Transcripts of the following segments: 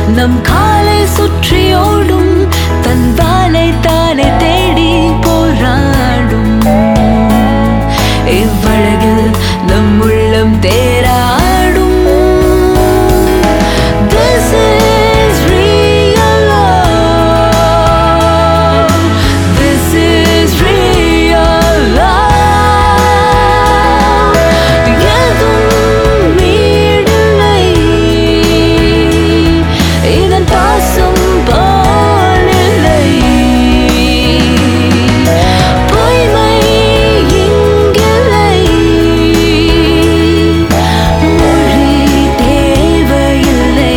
நம் காலை சுற்றி ஓடும் தன் வாளை தானே தேடி போராடும் இவ்வழகில் நம் உள்ளம் தேராடும் This is real love. This is real love. எதுவும் மீடில்லை. இதன் பாசம் போலில்லை. பொய்மை இங்கில்லை. மொழி தேவையில்லை.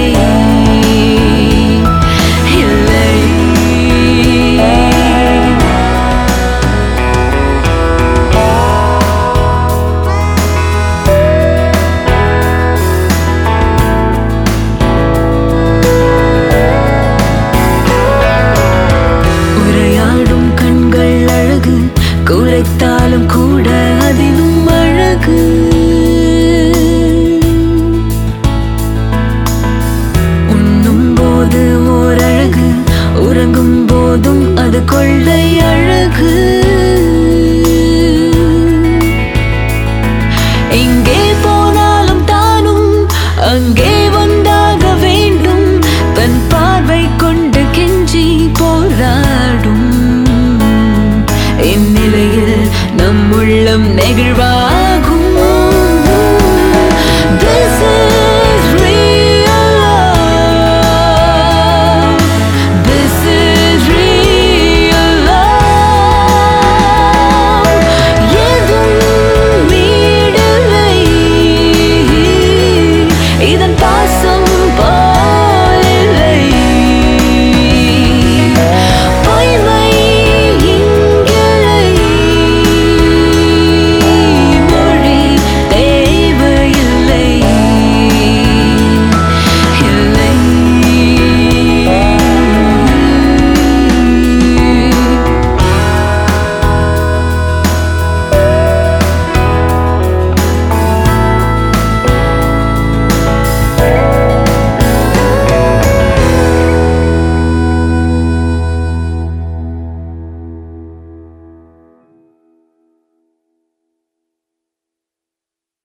இல்லை உரையாடும் கண்கள் அழகு குறைத்தாலும் கூட அதிலும் அழகு உண்ணும் போது ஓர் அழகு உறங்கும் போதும் அது கொள்ளை அழகு எங்கே போனாலும் தானும் அங்கே வந்தாக வேண்டும் தன் பார்வை கொண்டு கெஞ்சி போராடும் இந்நிலையில் நம் உள்ளம் நெகிழ்வா